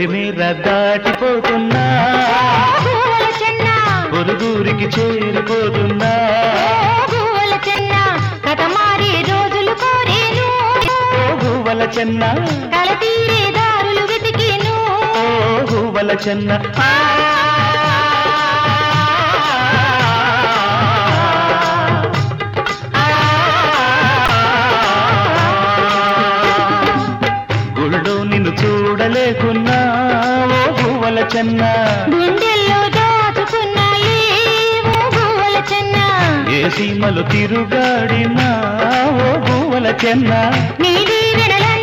పొలిమేర దాటిపోతున్నా గోల చెన్న పొరుగురికి చేరిపోతున్నా ఓ గోల చెన్న కథ మారే రోజులు కోరేను ఓ గువ్వల చెన్న కల తీరే దారులు వెతికేను ఓ గువ్వల చెన్న గుళ్ళో నిన్ను చూడలేకున్నా ఓ గువ్వల చెన్న గుండెల్లో దాచుకున్నాయి ఓ గోల చెన్న ఏ సీమలు తిరుగాడినా ఓ గువ్వల చెన్న నీలి వెడలన్న